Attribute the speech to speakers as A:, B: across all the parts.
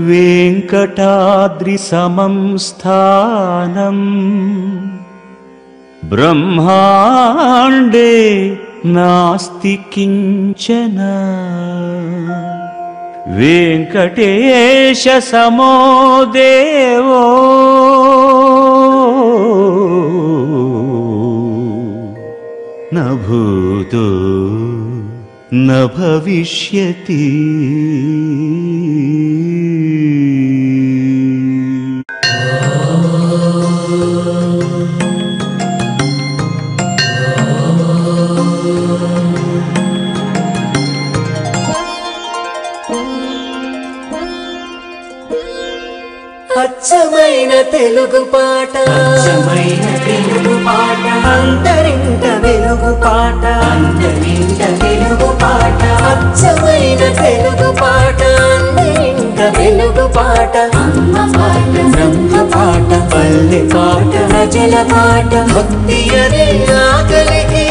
A: वेङ्कटाद्रिसमं स्थानम् ब्रह्माण्डे नास्ति किञ्चन वेङ्कटेशसमो देवो न भूतो न भविष्यति
B: అచ్చమైన తెలుగు పాట
C: అచ్చమైన తెలుగు పాట
B: అంతరింట వెలుగు పాట
C: అందరింట తెలుగు పాట
B: అచ్చమైన తెలుగు పాట అందరింట వెలుగు పాట
C: అమ్మ పాట
B: బ్రహ్మ పాట పల్లె పాట ప్రజల పాట భక్తి అనే ఆకలికి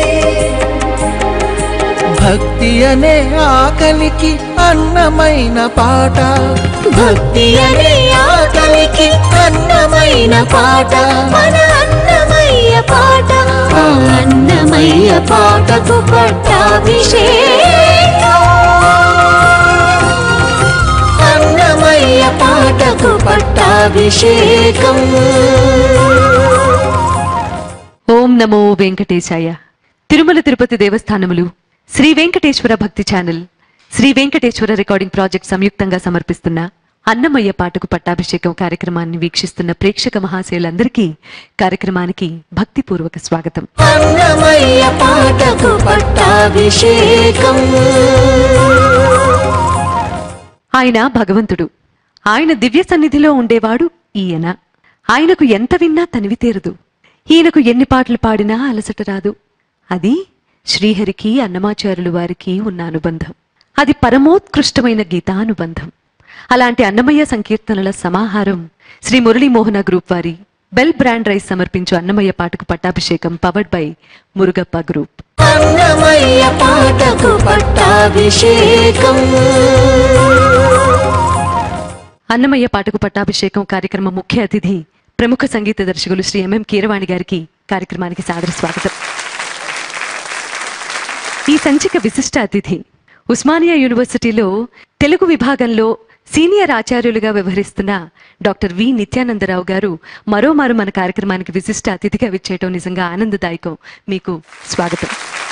D: భక్తి అనే ఆకలికి అన్నమైన పాట
B: భక్తి అనే ఆకలికి అన్నమైన పాట మన అన్నమయ్య పాట ఆ అన్నమయ్య పాటకు పట్టాభిషేకం అన్నమయ్య పాటకు పట్టాభిషేకం
E: ఓం నమో వెంకటేశాయ Tirumala Tirupati దేవస్థానములు Sri Venkateswara Bhakti channel Sri Venkateswara recording project సంయుక్తంగా సమర్పిస్తున్న అన్నమయ్య పాటకు పట్టాభిషేకం కార్యక్రమాన్ని వీక్షిస్తున్న ప్రేక్షక మహాశయులందరికీ కార్యక్రమానికి భక్తిపూర్వక స్వాగతం
B: అన్నమయ్య పాటకు పట్టాభిషేకం
E: ఆయన భగవంతుడు ఆయన దివ్య సన్నిధిలో ఉండేవాడు ఈయన ఆయనకు ఎంత విన్నా తనివి తీరదు ఈయనకు ఎన్ని పాటలు పాడినా అలసట రాదు అది శ్రీహరికి అన్నమాచార్యులు వారికి ఉన్న అనుబంధం అది పరమోత్కృష్టమైన గీతానుబంధం అలాంటి అన్నమయ్య సంకీర్తనల సమాహారం శ్రీ మురళీమోహన గ్రూప్ వారి బెల్ బ్రాండ్ రైస్ సమర్పించు అన్నమయ్య పాటకు పట్టాభిషేకం powered by Murugappa group
B: Annamayya పాటకు పట్టాభిషేకం
E: అన్నమయ్య పాటకు పట్టాభిషేకం కార్యక్రమ ముఖ్య అతిథి ప్రముఖ సంగీత దర్శకులు శ్రీ ఎంఎం కీరవాణి గారికి కార్యక్రమానికి సాదర స్వాగతం ఈ సంచిక విశిష్ట అతిథి ఉస్మానియా యూనివర్సిటీలో తెలుగు విభాగంలో సీనియర్ ఆచార్యులుగా వ్యవహరిస్తున్న డాక్టర్ వి నిత్యానందరావు గారు మరోమారు మన కార్యక్రమానికి విశిష్ట అతిథిగా విచ్చేయటం నిజంగా ఆనందదాయకం మీకు స్వాగతం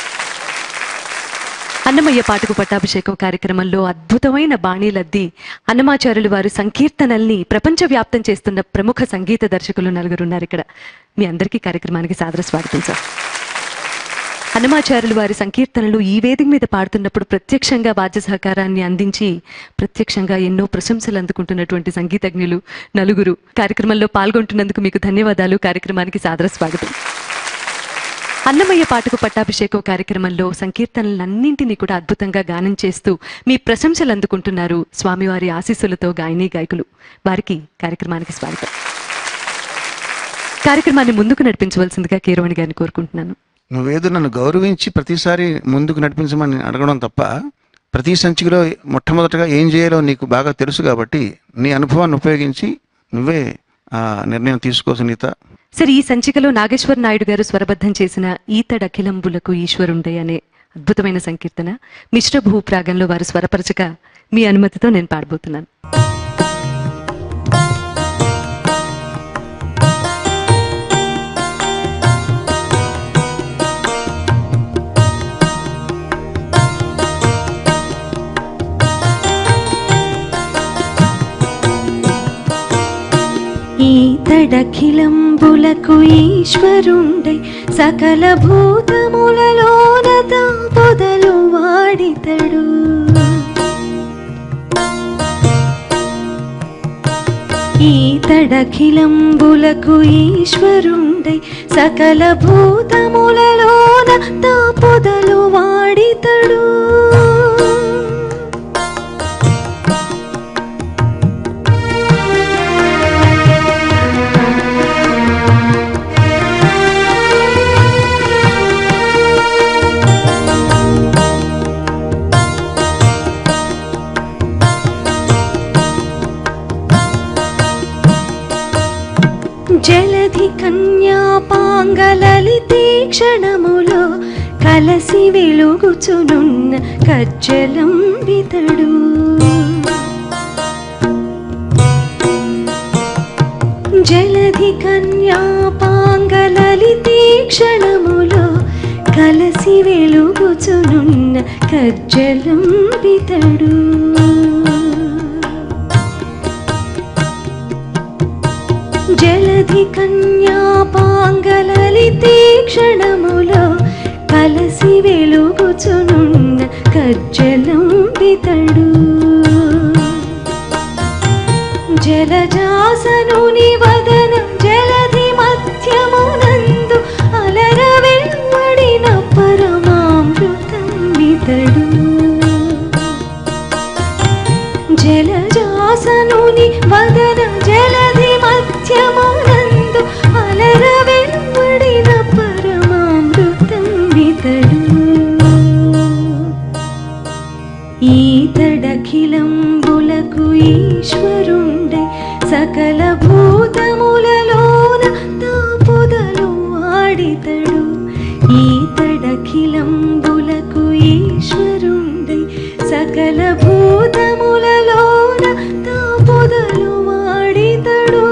E: అన్నమయ్య పాటకు పట్టాభిషేకం కార్యక్రమంలో అద్భుతమైన బాణీలద్ది అన్నమాచార్యులు వారు సంకీర్తనల్ని ప్రపంచవ్యాప్తం చేస్తున్న ప్రముఖ సంగీత దర్శకులు నలుగురు ఉన్నారు ఇక్కడ మీ అందరికీ కార్యక్రమానికి సాదర స్వాగతం సార్ హనుమాచార్యులు వారి సంకీర్తనలు ఈ వేదిక మీద పాడుతున్నప్పుడు ప్రత్యక్షంగా వాద్య సహకారాన్ని అందించి ప్రత్యక్షంగా ఎన్నో ప్రశంసలు అందుకుంటున్నటువంటి సంగీతజ్ఞులు నలుగురు కార్యక్రమంలో పాల్గొంటున్నందుకు మీకు ధన్యవాదాలు కార్యక్రమానికి సాదర స్వాగతం అన్నమయ్య పాటకు పట్టాభిషేకం కార్యక్రమంలో సంకీర్తనలన్నింటినీ కూడా అద్భుతంగా గానం చేస్తూ మీ ప్రశంసలు అందుకుంటున్నారు స్వామివారి ఆశీస్సులతో గాయని గాయకులు వారికి కార్యక్రమానికి స్వాగతం కార్యక్రమాన్ని ముందుకు నడిపించవలసిందిగా కీరవాణి గారిని కోరుకుంటున్నాను
D: నువ్వేదో నన్ను గౌరవించి ప్రతిసారి ముందుకు నడిపించమని అడగడం తప్ప ప్రతి సంచికలో మొట్టమొదటగా ఏం చేయాలో నీకు బాగా తెలుసు కాబట్టి నీ అనుభవాన్ని ఉపయోగించి నువ్వే ఆ నిర్ణయం తీసుకో సునీత
E: సరే ఈ సంచికలో నాగేశ్వర నాయుడు గారు స్వరబద్ధం చేసిన ఈతడఖిలంబులకు ఈశ్వరుండే అనే అద్భుతమైన సంకీర్తన మిశ్ర భూప్రాగంలో వారు స్వరపరచగా మీ అనుమతితో నేను పాడబోతున్నాను ఈతడఖిలంబులకు ఈశ్వరుండై సకల భూతములలోన పొదలు వాడితడు ఈతడఖిలంబులకు ఈశ్వరుండై సకల భూతములలోన తా పొదలు వాడితడు
F: జలధి కన్యాపాంగలలితే క్షణములో కలసి వెలుగుచునున్న కజ్జలం వితడు జలధి కన్యాపాంగలలితే క్షణములో కలసి వెలుగుచునున్న కజ్జలం వితడు జలధి కన్యాపాంగలలితే క్షణములో కలసి వెలుగుచునున్న కజ్జలం వితడు జలజాసనుని వదన జలధి మధ్యమునందు అలర వెంబడిన పరమామృతం వితడు జలజాసనుని వదన జలధి మధ్యమునందు అలర వెంబడిన పరమామృతం వితడు ఈతడఖిలంబులకు ఈశ్వరుండై సకల భూతములలోన తాపుదలు వాడితడు ఈతడఖిలంబులకు ఈశ్వరుండై సకల భూతములలోన తాపుదలు వాడితడు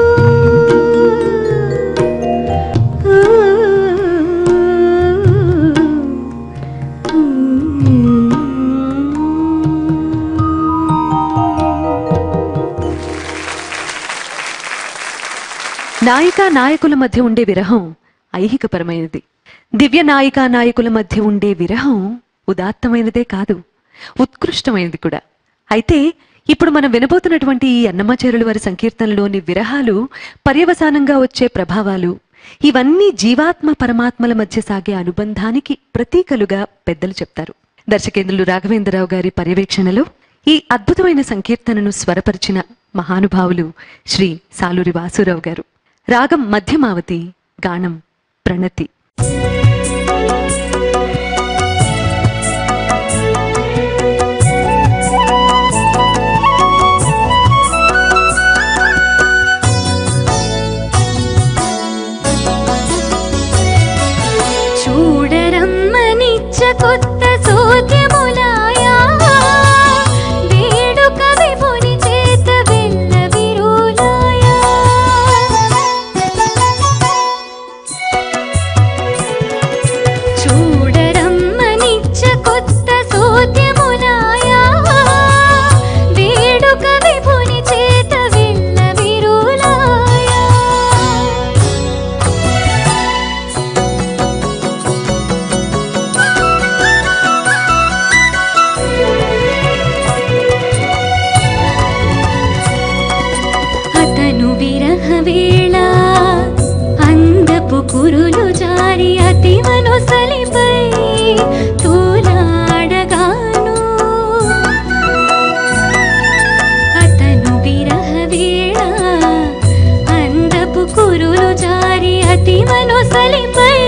E: నాయికా నాయకుల మధ్య ఉండే విరహం ఐహికపరమైనది దివ్య నాయికా నాయకుల మధ్య ఉండే విరహం ఉదాత్తమైనదే కాదు ఉత్కృష్టమైనది కూడా అయితే ఇప్పుడు మనం వినబోతున్నటువంటి ఈ అన్నమాచార్యుల వారి సంకీర్తనలోని విరహాలు పర్యవసానంగా వచ్చే ప్రభావాలు ఇవన్నీ జీవాత్మ పరమాత్మల మధ్య సాగే అనుబంధానికి ప్రతీకలుగా పెద్దలు చెప్తారు దర్శకేంద్రులు రాఘవేంద్రరావు గారి పర్యవేక్షణలో ఈ అద్భుతమైన సంకీర్తనను స్వరపరిచిన మహానుభావులు శ్రీ సాలూరి వాసురావు గారు రాగం మధ్యమావతి గానం ప్రణతి
F: చూడరమ్మనిచ్చ కొత్త సోద్యములాయా వేడుక విభుని చేత వెళ్ళ విరులాయా చూడరమ్మనిచ్చ కొత్త సోద్యములాయా వేడుక విభుని చేత వెళ్ళ విరులాయా అతను విరహ వేళ అందపు కురులు జారి అతివను సలిపై తూలాడగాను అతను విరహ వేళ అందపు కురులు జారి అతివను సలిపై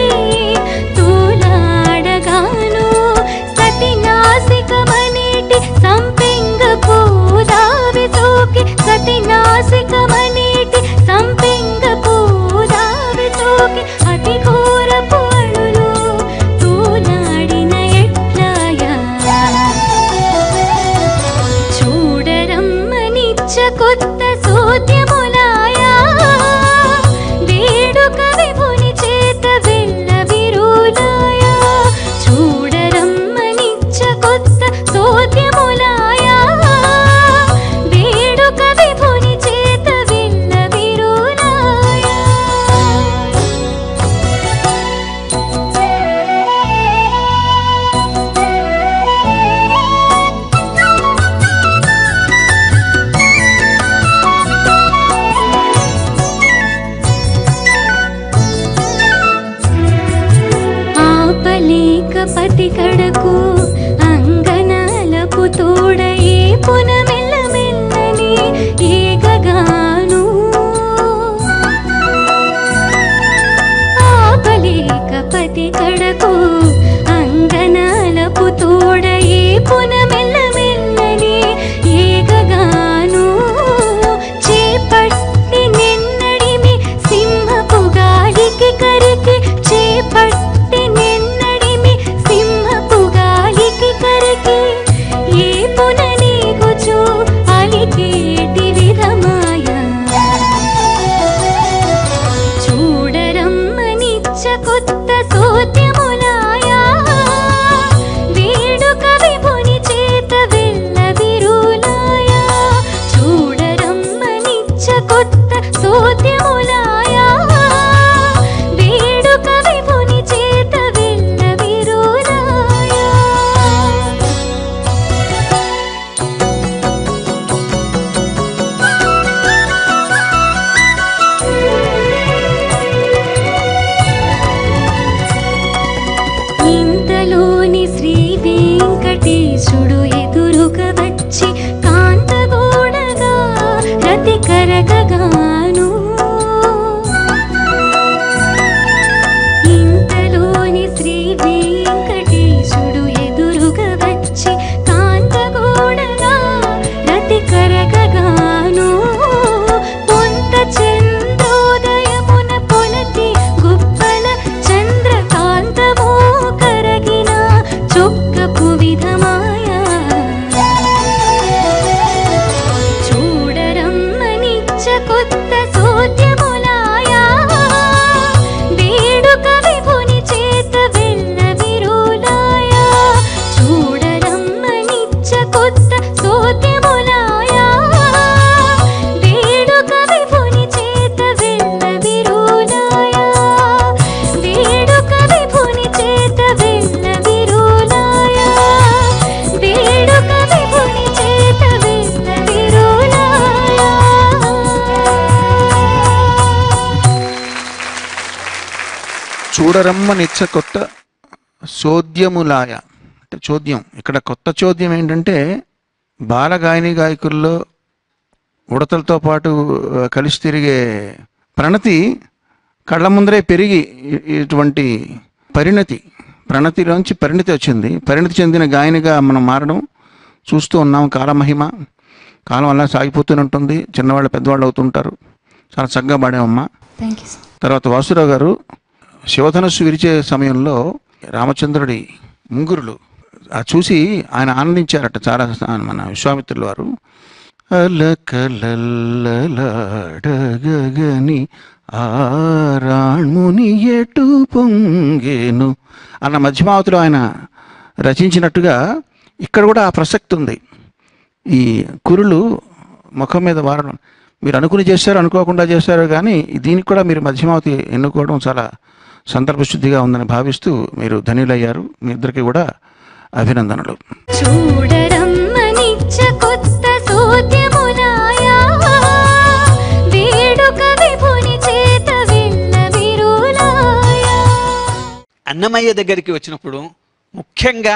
F: తూలాడగాను సతి నాసికమనేటి సంపెంగ పూదావి సోకి సతి నాసికమనేటి సంపెంగ పూదావి సోకి అతి ఘోర పడులు తూలాడిన ఎట్లాయా చూడరమ్మనిచ్చ కొత్త సోద్యములాయా వేడుక విభుని చేత వెళ్ళ విరులాయా చూడరమ్మనిచ్చ కొత్త సోద్యములాయా వేడుక విభుని చేత వెళ్ళ విరులాయా ఆపలేక పతి కడకు అంగనాలపు తోడయే పున మెల్ల మెల్లని ఏగగాను ఆపలేక పతి కడకు అంగనాలపు తోడయే పున మెల్ల మెల్లని ఏగగాను చేపట్టి నిన్నడిమి సింహపు కొత్త సోద్యములాయా వేడుక విభుని చేత వెళ్ళ విరులాయా చూడరమ్మనిచ్చ కొత్త సోద్యములాయా వేడుక విభుని చేత వెళ్ళ విరులాయా వేడుక విభుని చేత వెళ్ళ విరులాయా వేడుక విభుని చేత వెళ్ళ విరులాయా
D: చూడరమ్మ నిచ్చ కొత్త చోద్యములాయ అంటే చోద్యం ఇక్కడ కొత్త చోద్యం ఏంటంటే బాల గాయని గాయకుల్లో ఉడతలతో పాటు ఆ, కలిసి తిరిగే ప్రణతి కళ్ళ ముందరే పెరిగి ఇ- ఇటువంటి పరిణతి ప్రణతిలోంచి పరిణతి వచ్చింది పరిణతి చెందిన గాయనిగా మనం మారడం చూస్తూ ఉన్నాం కాలమహిమ కాలం అలా సాగిపోతూనే ఉంటుంది చిన్నవాళ్ళు పెద్దవాళ్ళు అవుతుంటారు చాలా చక్కగా పాడామమ్మా
F: థ్యాంక్ యూ సార్
D: తర్వాత వాసురావు గారు శివధనుస్సు విరిచే సమయంలో రామచంద్రుడి ముంగురులు ఆ చూసి ఆయన ఆనందించారట చాలా మన విశ్వామిత్రుల వారు అలకలల్లలాడగని ఆరాణ్ముని ఎటు పొంగేను అన్న మధ్యమావతిలో ఆయన రచించినట్టుగా ఇక్కడ కూడా ఆ ప్రసక్తి ఉంది ఈ కురులు ముఖం మీద వారడం మీరు అనుకుని చేశారు అనుకోకుండా చేశారు కానీ దీనికి కూడా మీరు మధ్యమావతి ఎన్నుకోవడం చాలా సందర్భశుద్ధిగా ఉందని భావిస్తూ మీరు ధన్యులయ్యారు మీ ఇద్దరికి కూడా అభినందనలు
F: చూడరమ్మనిచ్చ కొత్త సోద్యములాయా వేడుక విభుని చేత వెళ్ళ విరులాయా
G: అన్నమయ్య దగ్గరికి వచ్చినప్పుడు ముఖ్యంగా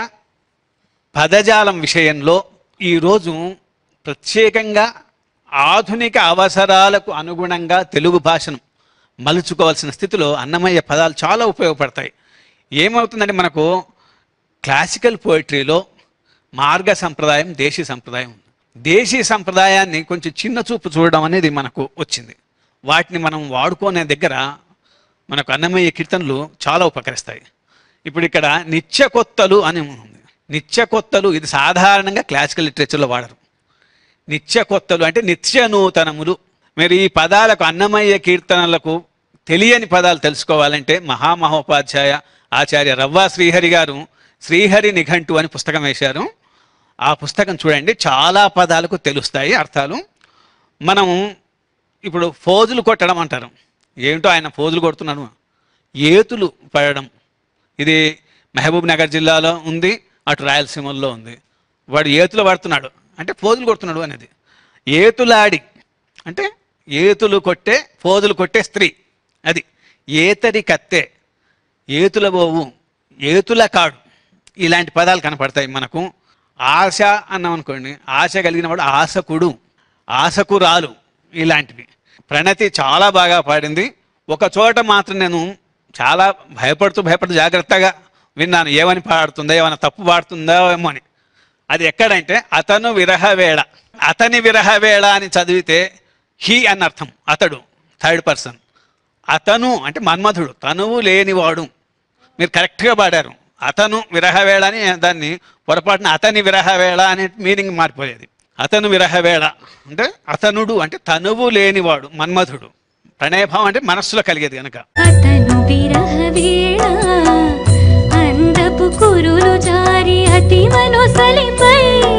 G: పదజాలం విషయంలో ఈరోజు ప్రత్యేకంగా ఆధునిక అవసరాలకు అనుగుణంగా తెలుగు భాషను మలుచుకోవాల్సిన స్థితిలో అన్నమయ్య పదాలు చాలా ఉపయోగపడతాయి ఏమవుతుందంటే మనకు క్లాసికల్ పోయిటరీలో మార్గ సంప్రదాయం దేశీ సంప్రదాయం ఉంది దేశీ సంప్రదాయాన్ని కొంచెం చిన్న చూపు చూడడం అనేది మనకు వచ్చింది వాటిని మనం వాడుకునే దగ్గర మనకు అన్నమయ్య కీర్తనలు చాలా ఉపకరిస్తాయి ఇప్పుడు ఇక్కడ నిత్య కొత్తలు అని ఉంది నిత్య కొత్తలు ఇది సాధారణంగా క్లాసికల్ లిటరేచర్లో వాడరు నిత్య కొత్తలు అంటే నిత్య నూతనములు మీరు ఈ పదాలకు అన్నమయ్య కీర్తనలకు తెలియని పదాలు తెలుసుకోవాలంటే మహామహోపాధ్యాయ ఆచార్య రవ్వా శ్రీహరి గారు శ్రీహరి నిఘంటు అని పుస్తకం వేశారు ఆ పుస్తకం చూడండి చాలా పదాలకు తెలుస్తాయి అర్థాలు మనం ఇప్పుడు ఫోజులు కొట్టడం అంటారు ఏమిటో ఆయన ఫోజులు కొడుతున్నాడు ఏతులు పడడం ఇది మహబూబ్ నగర్ జిల్లాలో ఉంది అటు రాయలసీమలో ఉంది వాడు ఏతులు పడుతున్నాడు అంటే ఫోజులు కొడుతున్నాడు అనేది ఏతులాడి అంటే ఏతులు కొట్టే ఫోజులు కొట్టే స్త్రీ అది ఏతరి కత్తె ఏతుల బోవు ఏతుల కాడు ఇలాంటి పదాలు కనపడతాయి మనకు ఆశ అన్నాం అనుకోండి ఆశ కలిగిన వాడు ఆశకుడు ఆశకురాలు ఇలాంటివి ప్రణతి చాలా బాగా పాడింది ఒక చోట మాత్రం నేను చాలా భయపడుతూ భయపడుతూ జాగ్రత్తగా విన్నాను ఏమని పాడుతుందో ఏమైనా తప్పు పాడుతుందో ఏమో అని అది ఎక్కడంటే అతను విరహవేళ అతని విరహవేళ అని చదివితే హీ అని అర్థం అతడు థర్డ్ పర్సన్ అతను అంటే మన్మధుడు తనువు లేనివాడు మీరు కరెక్ట్గా పాడారు అతను విరహవేళ అని దాన్ని పొరపాటున అతని విరహవేళ అనే మీనింగ్ మారిపోయేది అతను విరహవేళ అంటే అతనుడు అంటే తనువు లేనివాడు మన్మధుడు ప్రణయభావం అంటే మనస్సులో కలిగేది కనుక
F: అతను విరహ వేళ అందపు కురులు జారి అతి మనొసలిపై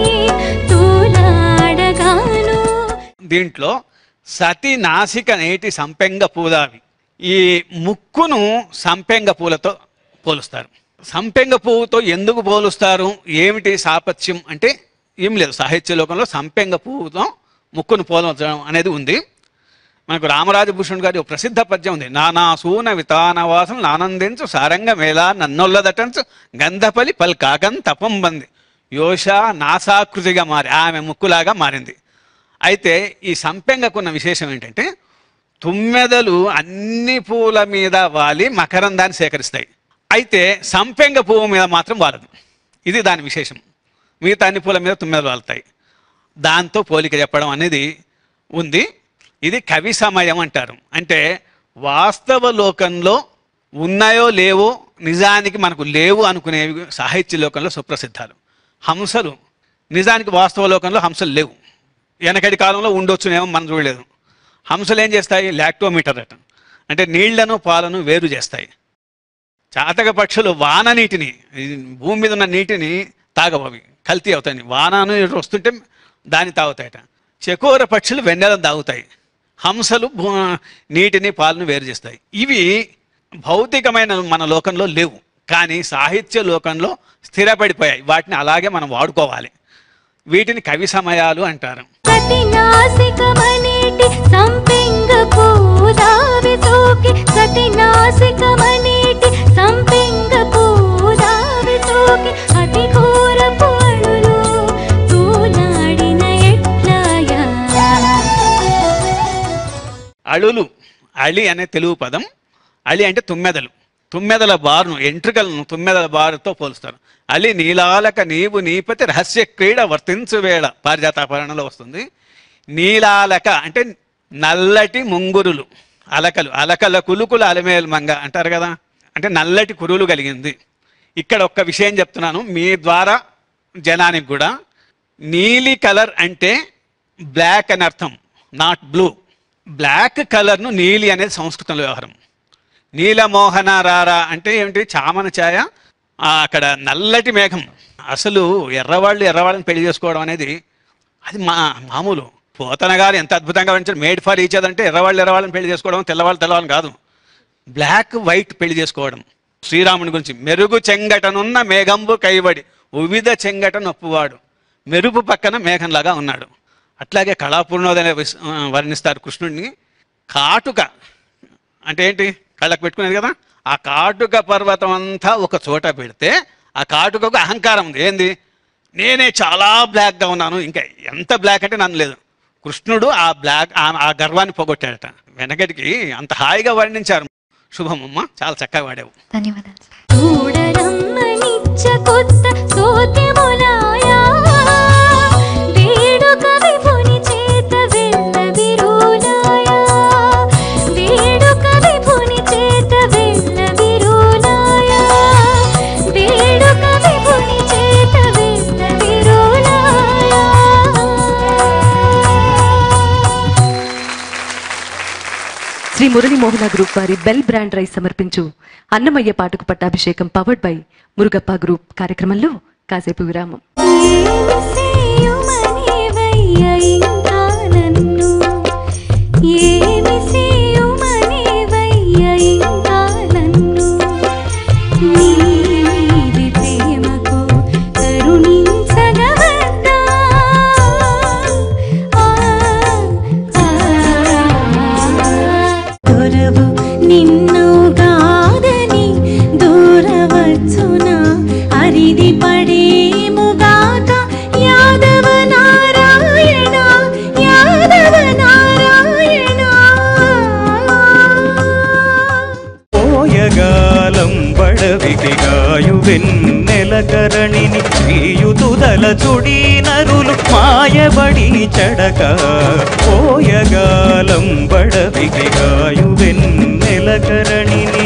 F: తూలాడగాను
G: దీంట్లో సతి నాసిక నేటి సంపెంగ పూదావి ఈ ముక్కును సంపెంగ పూలతో పోలుస్తారు సంపెంగ పువ్వుతో ఎందుకు పోలుస్తారు ఏమిటి సాపత్యం అంటే ఏం లేదు సాహిత్య లోకంలో సంపెంగ పువ్వుతో ముక్కును పోల్చడం అనేది ఉంది మనకు రామరాజభూషణ్ గారి ఒక ప్రసిద్ధ పద్యం ఉంది నానా సూన వితానవాసం నానందించు సారంగ మేళా నన్నొల్లదటంచు గంధపలి పల్ కాకం తపం బంది యోష నాసాకృతిగా మారి ఆమె ముక్కులాగా మారింది అయితే ఈ సంపెంగకున్న విశేషం ఏంటంటే తుమ్మెదలు అన్ని పూల మీద వాలి మకరందాన్ని సేకరిస్తాయి అయితే సంపెంగ పువ్వు మీద మాత్రం వాలదు ఇది దాని విశేషం మిగతా అన్ని పూల మీద తుమ్మెదలు వాలుతాయి దాంతో పోలిక చెప్పడం అనేది ఉంది ఇది కవి సమయం అంటారు అంటే వాస్తవ లోకంలో ఉన్నాయో లేవో నిజానికి మనకు లేవు అనుకునేవి సాహిత్య లోకంలో సుప్రసిద్ధాలు హంసలు నిజానికి వాస్తవ లోకంలో హంసలు లేవు వెనకటి కాలంలో ఉండొచ్చునేమో మనం చూడలేదు హంసలు ఏం చేస్తాయి లాక్టోమీటర్ అట అంటే నీళ్లను పాలను వేరు చేస్తాయి చాతక పక్షులు వాన నీటిని ఈ భూమి మీద ఉన్న నీటిని తాగవు అవి కల్తీ అవుతాయి వాన నీరు వస్తుంటే దాన్ని తాగుతాయట చకోర పక్షులు వెన్నెలను తాగుతాయి హంసలు భూ నీటిని పాలను వేరు చేస్తాయి ఇవి భౌతికమైన మన లోకంలో లేవు కానీ సాహిత్య లోకంలో స్థిరపడిపోయాయి వాటిని అలాగే మనం వాడుకోవాలి వీటిని కవి సమయాలు అంటారు
F: సతి నాసికమనేటి సంపెంగ పూదావి సోకి సతి నాసికమనేటి సంపెంగ పూదావి సోకి అతి ఘోర పడులు తూలాడిన ఎట్లాయా
G: అళులు అళి అనే తెలుగు పదం అళి అంటే తుమ్మెదలు తుమ్మెదల బారును ఎంట్రుకలను తుమ్మెదల బారుతో పోలుస్తారు అలి నీలాలక నీవు నీపతి రహస్య క్రీడ వర్తించు వేళ పారిజాతాపరణలో వస్తుంది నీలాలక అంటే నల్లటి ముంగురులు అలకలు అలకల కులుకులు అలమేలు మంగ అంటారు కదా అంటే నల్లటి కురులు కలిగింది ఇక్కడ ఒక్క విషయం చెప్తున్నాను మీ ద్వారా జనానికి కూడా నీలి కలర్ అంటే బ్లాక్ అని అర్థం నాట్ బ్లూ బ్లాక్ కలర్ను నీలి అనేది సంస్కృతంలో వ్యవహారం నీలమోహన రారా అంటే ఏమిటి చామన ఛాయ ఆ, అక్కడ నల్లటి మేఘం అసలు ఎర్రవాళ్ళు ఎర్రవాళ్ళని పెళ్లి చేసుకోవడం అనేది అది మా మామూలు పోతన గారు ఎంత అద్భుతంగా వర్ణించారు మేడ్ ఫర్ ఈచ్ అదర్ అంటే ఎర్రవాళ్ళు ఎర్రవాళ్ళని పెళ్లి చేసుకోవడం తెల్లవాళ్ళు తెల్లవాళ్ళని కాదు బ్లాక్ వైట్ పెళ్లి చేసుకోవడం శ్రీరాముని గురించి మెరుగు చెంగటనున్న మేఘంబు కైవడి ఉవిధ చెంగట నొప్పువాడు మెరుపు పక్కన మేఘంలాగా ఉన్నాడు అట్లాగే కళాపూర్ణోదయ విస్- ఆ, వర్ణిస్తారు కృష్ణుడిని కాటుక అంటే ఏంటి కళ్ళకు పెట్టుకునేది కదా ఆ కాటుక పర్వతం అంతా ఒక చోట పెడితే ఆ కాటుకకు అహంకారం ఉంది ఏంది నేనే చాలా బ్లాక్గా ఉన్నాను ఇంకా ఎంత బ్లాక్ అంటే నన్ను లేదు కృష్ణుడు ఆ బ్లాక్ ఆ- ఆ గర్వాన్ని పోగొట్టాడట వెనకటికి అంత హాయిగా వర్ణించారు శుభమమ్మ చాలా చక్కగా వాడావు
F: ధన్యవాదాలు చూడరమ్మనిచ్చ కొత్త సోత్యములాయా వేడుక విభుని చేత వెళ్ళ విరులాయా వేడుక విభుని చేత వెళ్ళ విరులాయా వేడుక విభుని చేత వెళ్ళ విరులాయా
E: శ్రీ మురళీ మోహన గ్రూప్ వారి బెల్ బ్రాండ్ రైస్ సమర్పించు అన్నమయ్య పాటకు పట్టాభిషేకం పవర్డ్ బై మురుగప్ప గ్రూప్ కార్యక్రమంలో కాసేపు విరామం
F: ఏమి సేయుమనేవయ్య ఇంకా నన్ను ఏమి సేయుమనేవయ్య ఇంకా నన్ను నీ మీది ప్రేమకు కరుణించగవద్దా ఆ, ఆ, దొరవు నిన్ను గాదని దూరవచ్చునా అరిది పడేముగాక యాదవ నారాయణ యాదవ నారాయణ
A: పోయగాలం బడవికిగాయు వెన్నెలకరణిని శ్రీయుతుదల చుడి నరులు మాయబడి చడక పోయగాలం బడవికిగాయు వెన్నెలకరణిని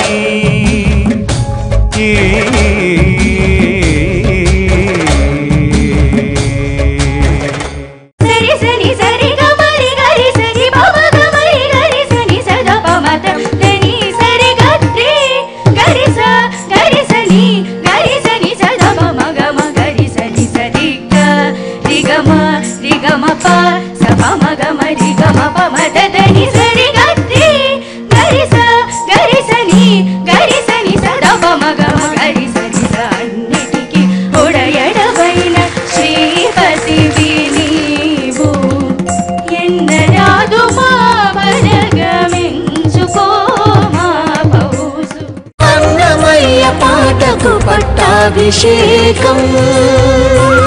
F: సరి సరి సరి గమరి గరి సరి బమ గమరి గరి సని సద పమత దని సరి గత్రి గరి స గరి సని గరి సని సద పమ గమ గరి సని సరి గ రి గమ రి గమ ప స పమ గమ రి గమ పమ దని సరి గత్రి గరి స గరి సని గరి సని సద పమ గమ గరి సని స అన్నిటికి ఉడయడవైన శ్రీపతి నీవు ఎన్నరాదు మా బలగమించుకో మా పౌసు
B: అన్నమయ్య పాటకు పట్టాభిషేకం